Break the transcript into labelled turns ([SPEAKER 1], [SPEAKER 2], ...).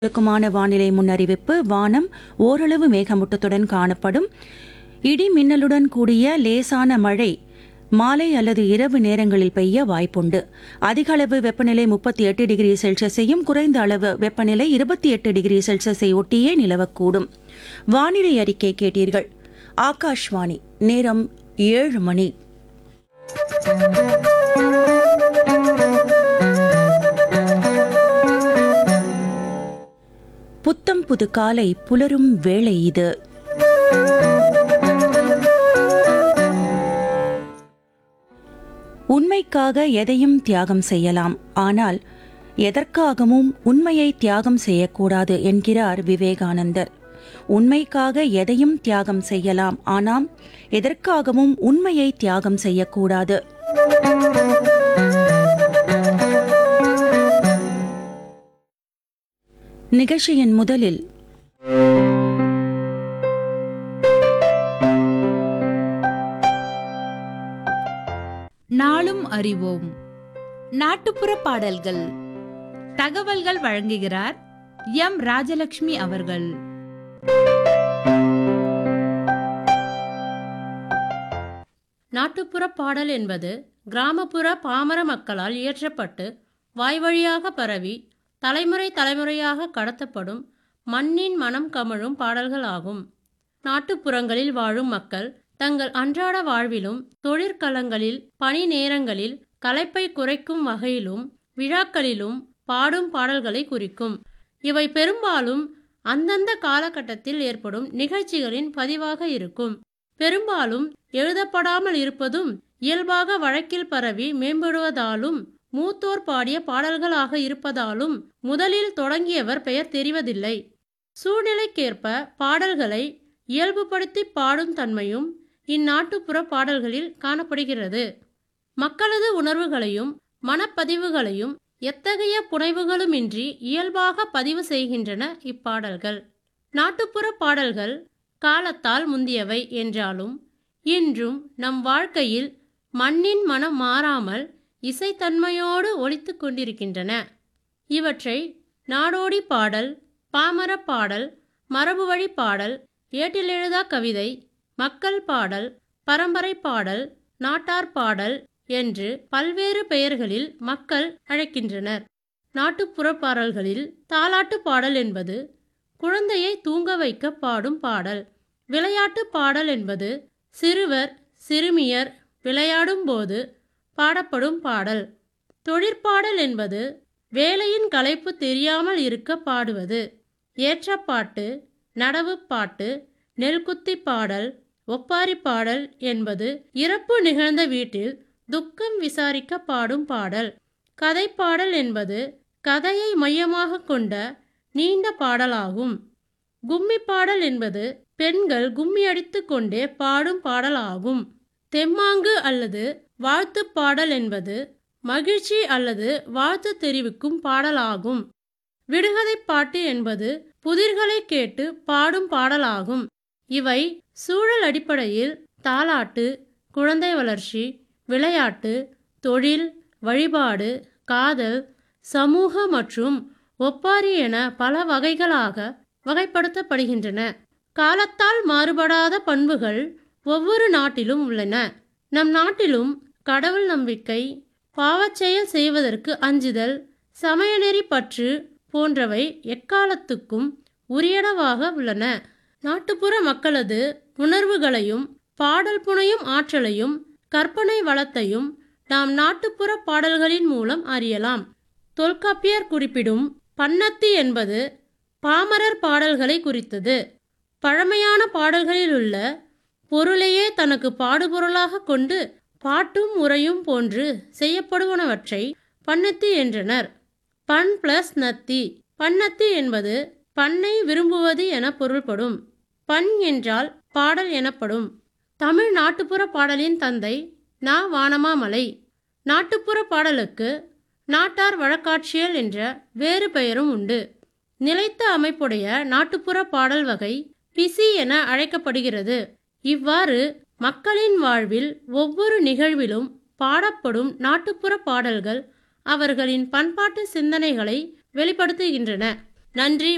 [SPEAKER 1] க்குமான வானிலை முன்னறிவிப்பு வானம் ஓரளவு மேகமூட்டத்துடன் காணப்படும் இடி மின்னலுடன் கூடிய லேசான மழை மாலை அல்லது இரவு நேரங்களில் பெய்ய வாய்ப்புண்டு அதிக அளவு வெப்பநிலை முப்பத்தி எட்டு டிகிரி செல்சியஸையும் குறைந்த அளவு வெப்பநிலை இருபத்தி எட்டு டிகிரி செல்சியஸை ஒட்டியே நிலவக்கூடும் வானிலை அறிக்கை கேட்டீர்கள் ஆகாஷ்வாணி நேரம் ஏழு மணி புத்தம் புது காலை புலரும் வேளை இது உண்மைக்காக எதையும் தியாகம் செய்யலாம் ஆனால் எதற்காகவும் உண்மையை தியாகம் செய்யக்கூடாது என்கிறார் விவேகானந்தர் உண்மைக்காக எதையும் தியாகம் செய்யலாம் ஆனால் எதற்காகவும் உண்மையை தியாகம் செய்யக்கூடாது நிகழ்ச்சியின் முதலில்
[SPEAKER 2] நாளும் அறிவோம் நாட்டுப்புற பாடல்கள் தகவல்கள் வழங்குகிறார் எம் ராஜலட்சுமி அவர்கள்
[SPEAKER 3] நாட்டுப்புற பாடல் என்பது கிராமப்புற பாமர மக்களால் இயற்றப்பட்டு வாய்வழியாக பரவி தலைமுறை தலைமுறையாக கடத்தப்படும் மண்ணின் மனம் கமழும் பாடல்கள் ஆகும் நாட்டுப்புறங்களில் வாழும் மக்கள் தங்கள் அன்றாட வாழ்விலும் தொழிற்களங்களில் பணி நேரங்களில் களைப்பை குறைக்கும் வகையிலும் விழாக்களிலும் பாடும் பாடல்களை குறிக்கும் இவை பெரும்பாலும் அந்தந்த காலகட்டத்தில் ஏற்படும் நிகழ்ச்சிகளின் பதிவாக இருக்கும் பெரும்பாலும் எழுதப்படாமல் இருப்பதும் இயல்பாக வழக்கில் பரவி மேம்படுவதாலும் மூத்தோர் பாடிய பாடல்களாக இருப்பதாலும் முதலில் தொடங்கியவர் பெயர் தெரிவதில்லை சூழ்நிலைக்கேற்ப பாடல்களை இயல்புபடுத்தி பாடும் தன்மையும் இந்நாட்டுப்புற பாடல்களில் காணப்படுகிறது மக்களது உணர்வுகளையும் மனப்பதிவுகளையும் எத்தகைய புனைவுகளுமின்றி இயல்பாக பதிவு செய்கின்றன இப்பாடல்கள் நாட்டுப்புற பாடல்கள் காலத்தால் முந்தியவை என்றாலும் இன்றும் நம் வாழ்க்கையில் மண்ணின் மனம் மாறாமல் இசைத்தன்மையோடு ஒலித்து கொண்டிருக்கின்றன இவற்றை நாடோடி பாடல் பாமர பாடல் மரபுவழி பாடல் ஏட்டிலெழுதா கவிதை மக்கள் பாடல் பரம்பரை பாடல் நாட்டார் பாடல் என்று பல்வேறு பெயர்களில் மக்கள் அழைக்கின்றனர் நாட்டுப்புற பாடல்களில் தாலாட்டு பாடல் என்பது குழந்தையை தூங்க வைக்க பாடும் பாடல் விளையாட்டு பாடல் என்பது சிறுவர் சிறுமியர் விளையாடும்போது பாடப்படும் பாடல் தொழிற்பாடல் என்பது வேலையின் களைப்பு தெரியாமல் இருக்க பாடுவது ஏற்றப்பாட்டு நடவு பாட்டு நெல்குத்தி பாடல் ஒப்பாரி பாடல் என்பது இறப்பு நிகழ்ந்த வீட்டில் துக்கம் விசாரிக்க பாடும் பாடல் கதைப்பாடல் என்பது கதையை மையமாக கொண்ட நீண்ட பாடலாகும் கும்மி பாடல் என்பது பெண்கள் கும்மி அடித்துக் கொண்டே பாடும் பாடலாகும் தெம்மாங்கு அல்லது வாழ்த்து பாடல் என்பது மகிழ்ச்சி அல்லது வாழ்த்து தெரிவிக்கும் பாடலாகும் விடுகதை பாட்டு என்பது புதிர்களை கேட்டு பாடும் பாடலாகும் இவை சூழல் அடிப்படையில் தாலாட்டு குழந்தை வளர்ச்சி விளையாட்டு தொழில் வழிபாடு காதல் சமூக மற்றும் ஒப்பாரி என பல வகைகளாக வகைப்படுத்தப்படுகின்றன காலத்தால் மாறுபடாத பண்புகள் ஒவ்வொரு நாட்டிலும் உள்ளன நம் நாட்டிலும் கடவுள் நம்பிக்கை பாவச்செயல் செய்வதற்கு அஞ்சுதல் சமயநெறி பற்று போன்றவை எக்காலத்துக்கும் உரியனவாக உள்ளன நாட்டுப்புற மக்களது உணர்வுகளையும் பாடல் புனையும் ஆற்றலையும் கற்பனை வளத்தையும் நாம் நாட்டுப்புற பாடல்களின் மூலம் அறியலாம் தொல்காப்பியர் குறிப்பிடும் பன்னத்தி என்பது பாமரர் பாடல்களை குறித்தது பழமையான பாடல்களில் உள்ள பொருளையே தனக்கு பாடுபொருளாக கொண்டு பாட்டும் உரையும் போன்று செய்யப்படுவனவற்றை பன்னத்தி என்றனர் பண் பிளஸ் நத்தி பன்னத்தி என்பது பண்ணை விரும்புவது என பொருள்படும் பண் என்றால் பாடல் எனப்படும் தமிழ் நாட்டுப்புற பாடலின் தந்தை நா வானமாமலை நாட்டுப்புற பாடலுக்கு நாட்டார் வழக்காட்சியல் என்ற வேறு பெயரும் உண்டு நிலைத்த அமைப்புடைய நாட்டுப்புற பாடல் வகை பிசி என அழைக்கப்படுகிறது இவ்வாறு மக்களின் வாழ்வில் ஒவ்வொரு நிகழ்விலும் பாடப்படும் நாட்டுப்புற பாடல்கள் அவர்களின் பண்பாட்டு சிந்தனைகளை வெளிப்படுத்துகின்றன நன்றி